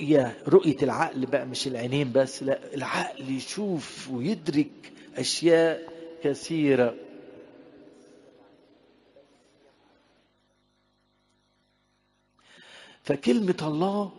رؤية رؤية العقل بقى مش العينين بس لا العقل يشوف ويدرك أشياء كثيرة فكلمة الله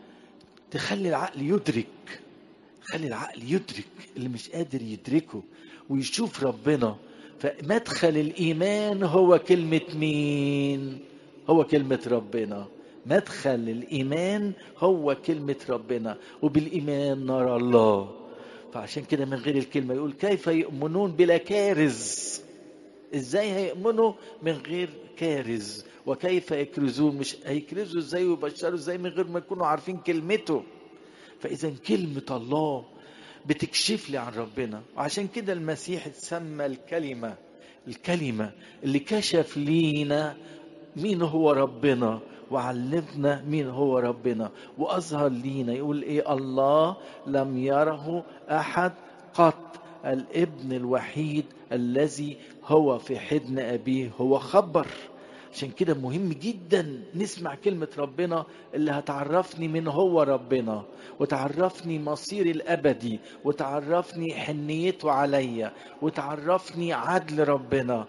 تخلي العقل يدرك تخلي العقل يدرك اللي مش قادر يدركه ويشوف ربنا فمدخل الإيمان هو كلمة مين؟ هو كلمة ربنا مدخل الإيمان هو كلمة ربنا وبالإيمان نرى الله فعشان كده من غير الكلمة يقول كيف يؤمنون بلا كارز ازاي هيؤمنوا من غير كارز وكيف يكرزون مش هيكرزوا ازاي ويبشروا ازاي من غير ما يكونوا عارفين كلمته فاذا كلمة الله بتكشف لي عن ربنا وعشان كده المسيح اتسمى الكلمة الكلمة اللي كشف لينا مين هو ربنا وعلمنا مين هو ربنا واظهر لينا يقول ايه الله لم يره احد قط الابن الوحيد الذي هو في حضن ابيه هو خبر عشان كده مهم جدا نسمع كلمة ربنا اللي هتعرفني من هو ربنا وتعرفني مصيري الأبدي وتعرفني حنيته عليا وتعرفني عدل ربنا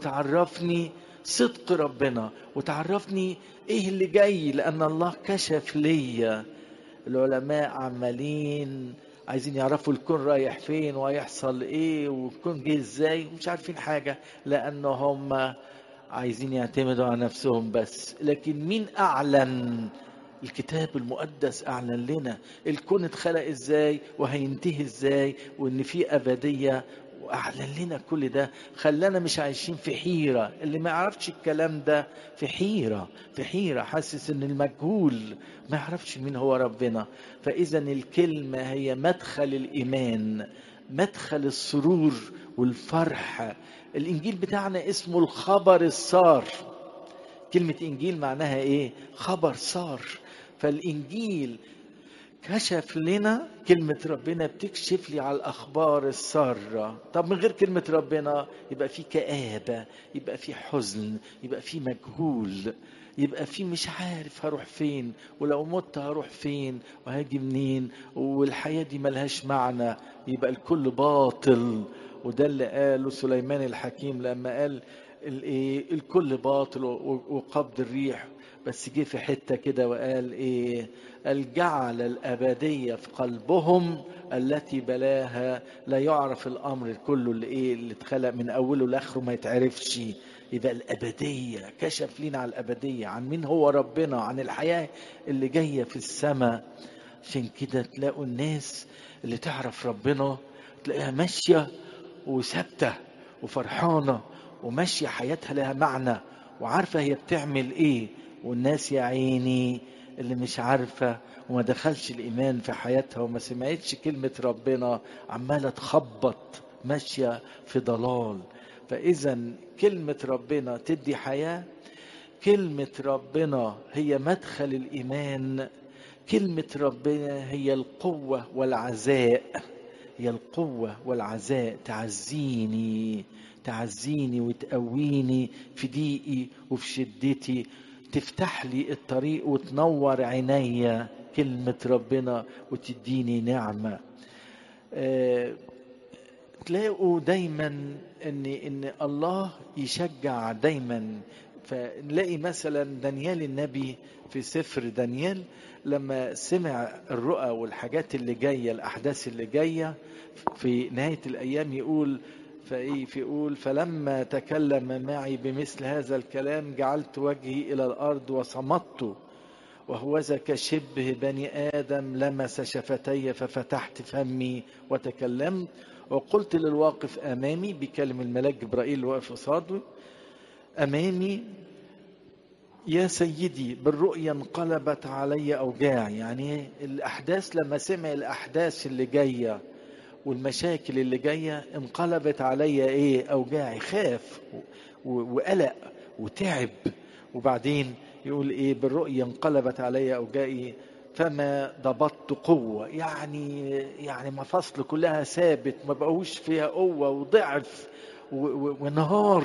وتعرفني صدق ربنا وتعرفني ايه اللي جاي لان الله كشف ليا العلماء عمالين عايزين يعرفوا الكون رايح فين وهيحصل ايه والكون جه ازاي ومش عارفين حاجه لان هم عايزين يعتمدوا على نفسهم بس لكن مين اعلن الكتاب المقدس اعلن لنا الكون اتخلق ازاي وهينتهي ازاي وان في ابديه واعلن لنا كل ده خلانا مش عايشين في حيره اللي ما يعرفش الكلام ده في حيره في حيره حاسس ان المجهول ما يعرفش مين هو ربنا فاذا الكلمه هي مدخل الايمان مدخل السرور والفرح الانجيل بتاعنا اسمه الخبر السار كلمه انجيل معناها ايه خبر سار فالانجيل كشف لنا كلمة ربنا بتكشف لي على الأخبار السارة طب من غير كلمة ربنا يبقى في كآبة يبقى في حزن يبقى في مجهول يبقى في مش عارف هروح فين ولو مت هروح فين وهاجي منين والحياة دي ملهاش معنى يبقى الكل باطل وده اللي قاله سليمان الحكيم لما قال الايه الكل باطل وقبض الريح بس جه في حته كده وقال ايه قال جعل الابديه في قلبهم التي بلاها لا يعرف الامر كله اللي ايه اللي اتخلق من اوله لاخره ما يتعرفش يبقى الابديه كشف لنا على الابديه عن مين هو ربنا عن الحياه اللي جايه في السماء عشان كده تلاقوا الناس اللي تعرف ربنا تلاقيها ماشيه وثابته وفرحانه وماشيه حياتها لها معنى وعارفه هي بتعمل ايه والناس يا عيني اللي مش عارفه وما دخلش الايمان في حياتها وما سمعتش كلمه ربنا عماله تخبط ماشيه في ضلال فاذا كلمه ربنا تدي حياه كلمه ربنا هي مدخل الايمان كلمه ربنا هي القوه والعزاء هي القوه والعزاء تعزيني تعزيني وتقويني في ضيقي وفي شدتي تفتح لي الطريق وتنور عينيا كلمة ربنا وتديني نعمة أه تلاقوا دايما ان ان الله يشجع دايما فنلاقي مثلا دانيال النبي في سفر دانيال لما سمع الرؤى والحاجات اللي جايه الاحداث اللي جايه في نهايه الايام يقول فايه فيقول فلما تكلم معي بمثل هذا الكلام جعلت وجهي الى الارض وصمت وهوذا كشبه بني ادم لمس شفتي ففتحت فمي وتكلمت وقلت للواقف امامي بكلم الملاك جبرائيل اللي واقف قصاده امامي يا سيدي بالرؤيا انقلبت علي اوجاعي يعني الاحداث لما سمع الاحداث اللي جايه والمشاكل اللي جايه انقلبت عليا ايه اوجاعي خاف وقلق وتعب وبعدين يقول ايه بالرؤيا انقلبت عليا اوجاعي فما ضبطت قوة يعني يعني مفاصل كلها ثابت ما بقوش فيها قوة وضعف ونهار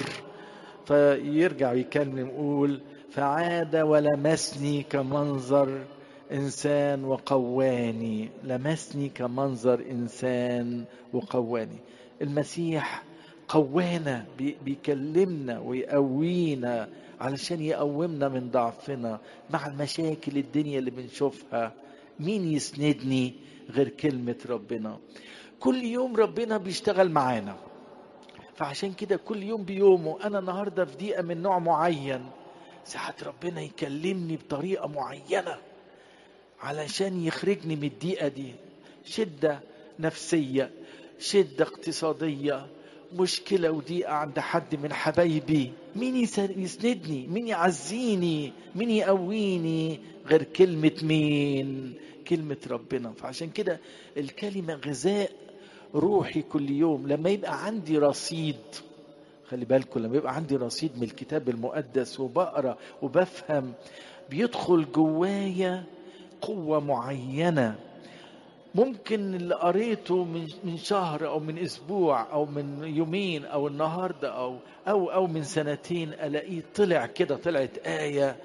فيرجع يكلم يقول فعاد ولمسني كمنظر إنسان وقواني لمسني كمنظر إنسان وقواني المسيح قوانا بي- بيكلمنا ويقوينا علشان يقومنا من ضعفنا مع المشاكل الدنيا اللي بنشوفها مين يسندني غير كلمة ربنا كل يوم ربنا بيشتغل معانا فعشان كده كل يوم بيومه انا النهارده في دقيقه من نوع معين ساعات ربنا يكلمني بطريقه معينه علشان يخرجني من الضيقه دي شده نفسيه شده اقتصاديه مشكله وضيقه عند حد من حبايبي مين يس- يسندني مين يعزيني مين يقويني غير كلمه مين كلمه ربنا فعشان كده الكلمه غذاء روحي كل يوم لما يبقى عندي رصيد خلي بالكم لما يبقى عندي رصيد من الكتاب المقدس وبقرا وبفهم بيدخل جوايا قوة معينة ممكن اللي قريته من من شهر او من اسبوع او من يومين او النهارده او او او من سنتين الاقيه طلع كده طلعت آية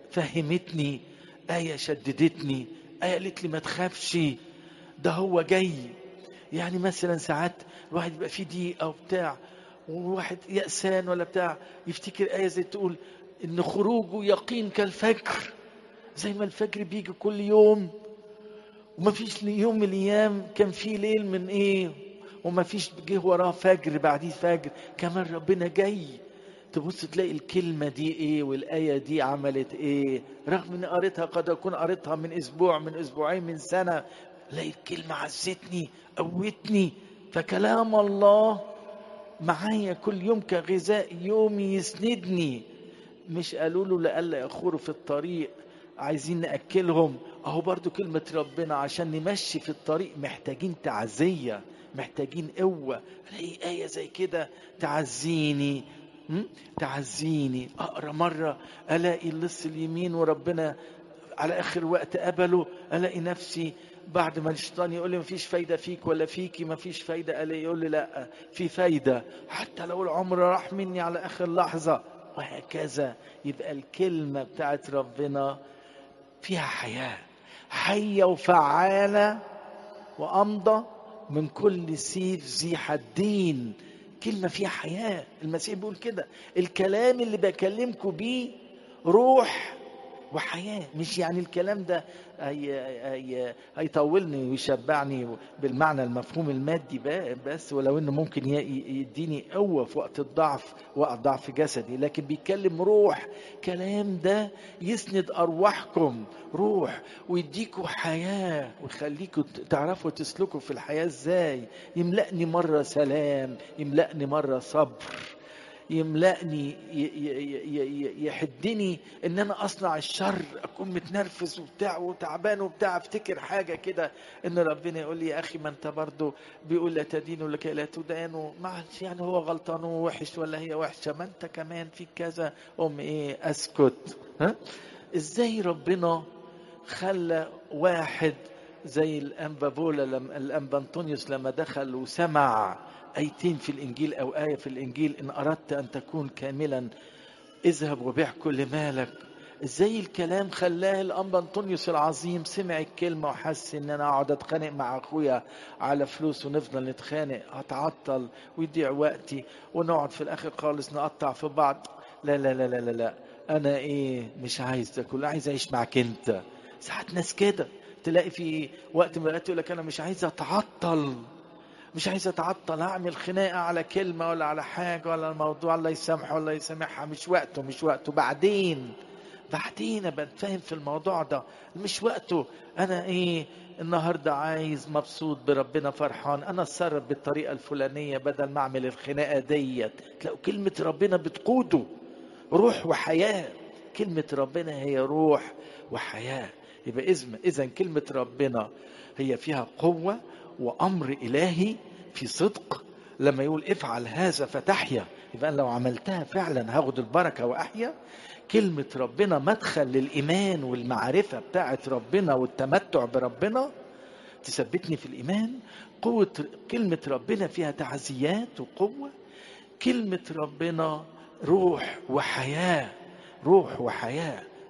فهمتني آية شددتني آية قالت لي ما تخافش ده هو جاي يعني مثلا ساعات الواحد يبقى فيه ضيق او بتاع وواحد يأسان ولا بتاع يفتكر آية زي تقول إن خروجه يقين كالفجر زي ما الفجر بيجي كل يوم وما فيش يوم من الأيام كان في ليل من إيه وما فيش جه وراه فجر بعديه فجر كمان ربنا جاي تبص تلاقي الكلمة دي ايه والآية دي عملت ايه رغم اني قريتها قد اكون قريتها من اسبوع من اسبوعين من سنة الاقي الكلمة عزتني قوتني فكلام الله معايا كل يوم كغذاء يومي يسندني مش قالوا له لألا يخوروا في الطريق عايزين نأكلهم اهو برضو كلمة ربنا عشان نمشي في الطريق محتاجين تعزية محتاجين قوة الاقي آية زي كده تعزيني م? تعزيني اقرا مرة الاقي اللص اليمين وربنا على اخر وقت قبله الاقي نفسي بعد ما الشيطان يقول لي مفيش فايده فيك ولا فيكي مفيش فايده الاقي يقول لي لا في فايده حتى لو العمر راح مني على اخر لحظه وهكذا يبقى الكلمه بتاعت ربنا فيها حياه حيه وفعاله وامضى من كل سيف ذي حدين كلمه فيها حياه المسيح بيقول كده الكلام اللي بكلمكم بيه روح وحياة مش يعني الكلام ده هي هي هيطولني ويشبعني بالمعنى المفهوم المادي بس ولو انه ممكن يديني قوة في وقت الضعف وقت ضعف جسدي لكن بيتكلم روح كلام ده يسند أرواحكم روح ويديكوا حياة ويخليكوا تعرفوا تسلكوا في الحياة ازاي يملأني مرة سلام يملأني مرة صبر يملأني يحدني ان انا اصنع الشر اكون متنرفز وبتاع وتعبان وبتاع افتكر حاجه كده ان ربنا يقول لي يا اخي ما انت برضه بيقول لا تدين لك لا تدان معلش يعني هو غلطان ووحش ولا هي وحشه ما انت كمان فيك كذا ام ايه اسكت ها ازاي ربنا خلى واحد زي الانبا بولا لما الانبا انطونيوس لما دخل وسمع ايتين في الانجيل او ايه في الانجيل ان اردت ان تكون كاملا اذهب وبيع كل مالك ازاي الكلام خلاه الانبا انطونيوس العظيم سمع الكلمه وحس ان انا اقعد اتخانق مع اخويا على فلوس ونفضل نتخانق هتعطل ويضيع وقتي ونقعد في الاخر خالص نقطع في بعض لا لا لا لا لا, لا. انا ايه مش عايز ده كله عايز اعيش معاك انت ساعات ناس كده تلاقي في وقت من الاوقات يقول لك انا مش عايز اتعطل مش عايز اتعطل اعمل خناقه على كلمه ولا على حاجه ولا الموضوع الله يسامحه ولا يسامحها مش وقته مش وقته بعدين بعدين ابقى فاهم في الموضوع ده مش وقته انا ايه النهارده عايز مبسوط بربنا فرحان انا اتصرف بالطريقه الفلانيه بدل ما اعمل الخناقه ديت تلاقوا كلمه ربنا بتقوده روح وحياه كلمه ربنا هي روح وحياه يبقى اذا اذا كلمه ربنا هي فيها قوه وامر الهي في صدق لما يقول افعل هذا فتحيا يبقى لو عملتها فعلا هاخد البركه واحيا كلمه ربنا مدخل للايمان والمعرفه بتاعت ربنا والتمتع بربنا تثبتني في الايمان قوه كلمه ربنا فيها تعزيات وقوه كلمه ربنا روح وحياه روح وحياه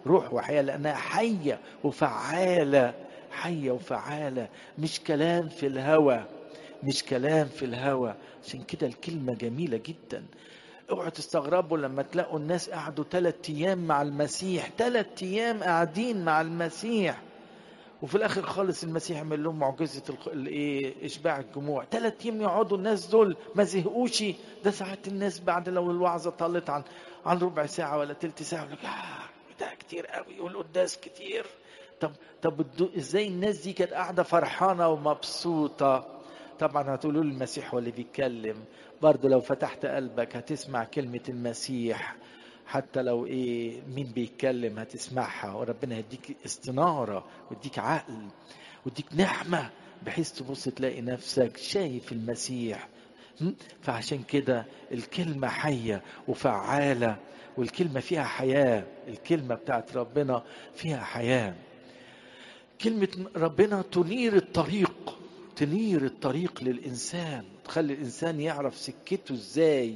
روح وحياة لأنها حية وفعالة حية وفعالة مش كلام في الهوى مش كلام في الهوى عشان كده الكلمة جميلة جدا اوعوا تستغربوا لما تلاقوا الناس قعدوا ثلاث ايام مع المسيح ثلاث ايام قاعدين مع المسيح وفي الاخر خالص المسيح عمل لهم معجزه الايه اشباع الجموع ثلاث ايام يقعدوا الناس دول ما زهقوش ده ساعات الناس بعد لو الوعظه طالت عن عن ربع ساعه ولا ثلث ساعه يقول لك آه ده كتير قوي والقداس كتير طب طب ازاي الناس دي كانت قاعده فرحانه ومبسوطه طبعا هتقولوا لي المسيح هو اللي بيتكلم برضه لو فتحت قلبك هتسمع كلمة المسيح حتى لو ايه مين بيتكلم هتسمعها وربنا يديك استنارة ويديك عقل ويديك نعمة بحيث تبص تلاقي نفسك شايف المسيح فعشان كده الكلمة حية وفعالة والكلمة فيها حياة الكلمة بتاعت ربنا فيها حياة كلمة ربنا تنير الطريق تنير الطريق للإنسان تخلي الإنسان يعرف سكته إزاي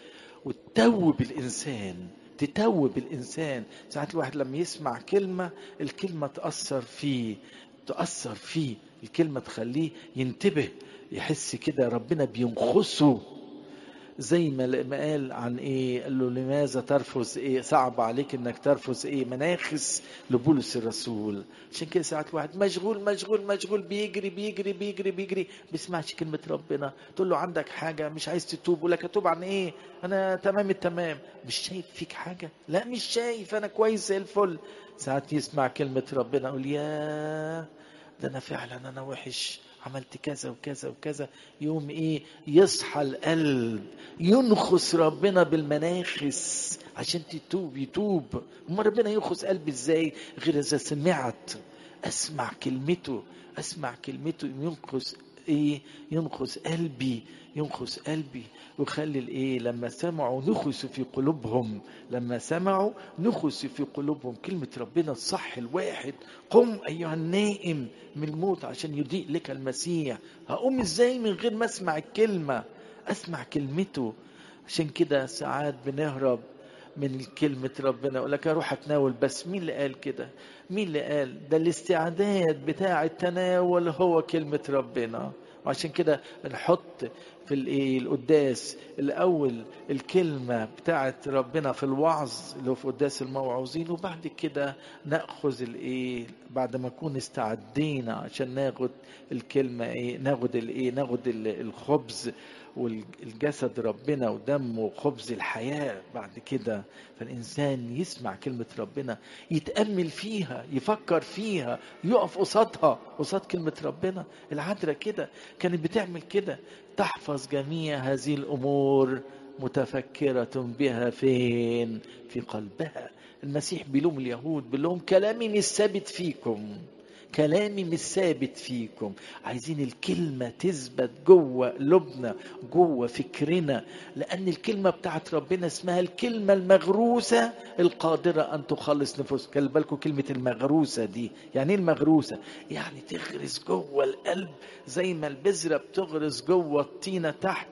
وتتوب الإنسان تتوب الإنسان ساعات الواحد لما يسمع كلمة الكلمة تأثر فيه تأثر فيه الكلمة تخليه ينتبه يحس كده ربنا بينخسه زي ما قال عن ايه قال له لماذا ترفض ايه صعب عليك انك ترفض ايه مناخس لبولس الرسول عشان كده ساعات الواحد مشغول مشغول مشغول بيجري بيجري بيجري بيجري بيسمعش كلمة ربنا تقول له عندك حاجة مش عايز تتوب يقول لك اتوب عن ايه انا تمام التمام مش شايف فيك حاجة لا مش شايف انا كويس زي الفل ساعات يسمع كلمة ربنا يقول يا ده انا فعلا انا وحش عملت كذا وكذا وكذا يوم ايه يصحى القلب ينخس ربنا بالمناخس عشان تتوب يتوب اما ربنا ينخس قلبي ازاي غير اذا سمعت اسمع كلمته اسمع كلمته ينخس ايه ينخس قلبي ينخس قلبي ويخلي الايه لما سمعوا نخسوا في قلوبهم لما سمعوا نخسوا في قلوبهم كلمة ربنا الصح الواحد قم ايها النائم من الموت عشان يضيء لك المسيح هقوم ازاي من غير ما اسمع الكلمة اسمع كلمته عشان كده ساعات بنهرب من كلمة ربنا يقول لك اروح اتناول بس مين اللي قال كده مين اللي قال ده الاستعداد بتاع التناول هو كلمة ربنا وعشان كده بنحط في الايه القداس الاول الكلمه بتاعت ربنا في الوعظ اللي هو في قداس الموعوظين وبعد كده ناخذ الايه بعد ما نكون استعدينا عشان ناخد الكلمه ايه ناخد الايه ناخد الخبز والجسد ربنا ودمه وخبز الحياة بعد كده فالإنسان يسمع كلمة ربنا يتأمل فيها يفكر فيها يقف قصادها قصاد كلمة ربنا العذراء كده كانت بتعمل كده تحفظ جميع هذه الأمور متفكرة بها فين في قلبها المسيح بيلوم اليهود بيقول لهم كلامي مش ثابت فيكم كلامي مش ثابت فيكم عايزين الكلمة تثبت جوه قلوبنا جوه فكرنا لأن الكلمة بتاعت ربنا اسمها الكلمة المغروسة القادرة أن تخلص نفوس خلي بالكم كلمة المغروسة دي يعني ايه المغروسة يعني تغرس جوه القلب زي ما البذرة بتغرس جوه الطينة تحت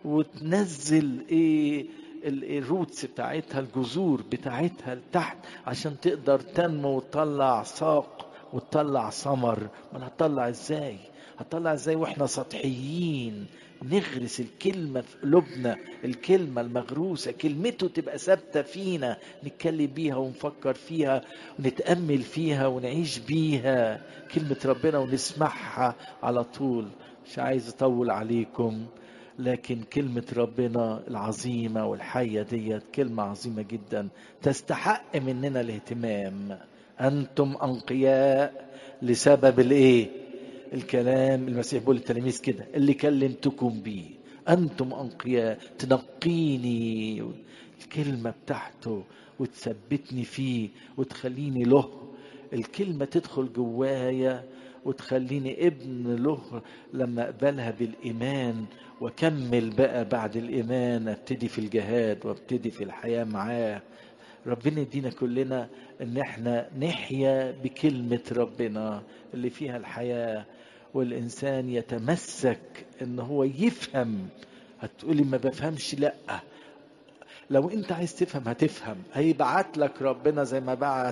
وتنزل ايه الروتس بتاعتها الجذور بتاعتها لتحت عشان تقدر تنمو وتطلع ساق وتطلع ثمر ما هتطلع ازاي هتطلع ازاي واحنا سطحيين نغرس الكلمة في قلوبنا الكلمة المغروسة كلمته تبقى ثابتة فينا نتكلم بيها ونفكر فيها ونتأمل فيها ونعيش بيها كلمة ربنا ونسمعها على طول مش عايز أطول عليكم لكن كلمة ربنا العظيمة والحية ديت كلمة عظيمة جدا تستحق مننا الاهتمام أنتم أنقياء لسبب الإيه؟ الكلام المسيح بيقول للتلاميذ كده اللي كلمتكم بيه أنتم أنقياء تنقيني الكلمة بتاعته وتثبتني فيه وتخليني له الكلمة تدخل جوايا وتخليني ابن له لما اقبلها بالايمان واكمل بقى بعد الايمان ابتدي في الجهاد وابتدي في الحياه معاه ربنا يدينا كلنا ان احنا نحيا بكلمة ربنا اللي فيها الحياة والانسان يتمسك ان هو يفهم هتقولي ما بفهمش لا لو انت عايز تفهم هتفهم هيبعت لك ربنا زي ما بعت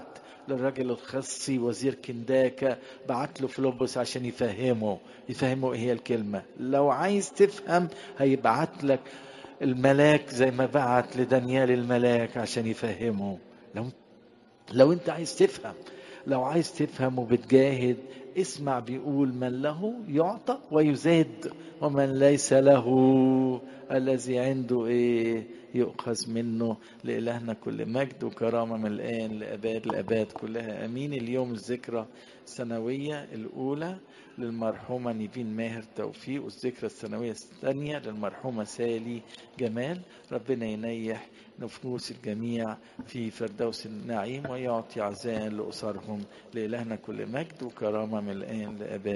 للراجل الخصي وزير كنداكا بعت له فلوبس عشان يفهمه يفهمه ايه هي الكلمة لو عايز تفهم هيبعت لك الملاك زي ما بعت لدانيال الملاك عشان يفهمه لو لو انت عايز تفهم لو عايز تفهم وبتجاهد اسمع بيقول من له يعطى ويزاد ومن ليس له الذي عنده ايه يؤخذ منه لإلهنا كل مجد وكرامة من الآن لأباد الأباد كلها أمين اليوم الذكرى السنوية الأولى للمرحومة نيفين ماهر توفيق والذكرى السنوية الثانية للمرحومة سالي جمال ربنا ينيح نفوس الجميع في فردوس النعيم ويعطي عزاء لأسرهم لإلهنا كل مجد وكرامة من الآن لأباد